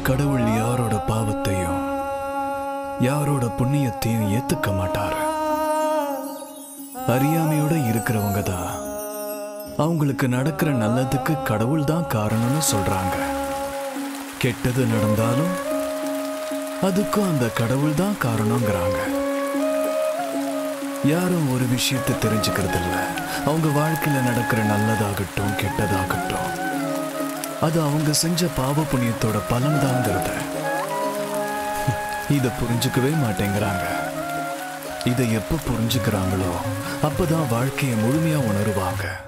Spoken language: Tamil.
கடவுள் யாரோட பாவத்தையும் யாரோட புண்ணியத்தையும் ஏத்துக்க மாட்டாரு அறியாமையோட இருக்கிறவங்க தான் அவங்களுக்கு நடக்கிற நல்லதுக்கு கடவுள் தான் காரணம்னு சொல்றாங்க கெட்டது நடந்தாலும் அதுக்கும் அந்த கடவுள் தான் காரணங்கிறாங்க யாரும் ஒரு விஷயத்தை தெரிஞ்சுக்கிறது இல்ல அவங்க வாழ்க்கையில நடக்கிற நல்லதாகட்டும் கெட்டதாகட்டும் அது அவங்க செஞ்ச பாவ புண்ணியத்தோட பலன் தாங்கிறத இதை புரிஞ்சுக்கவே மாட்டேங்கிறாங்க இதை எப்ப புரிஞ்சுக்கிறாங்களோ அப்பதான் வாழ்க்கையை முழுமையா உணருவாங்க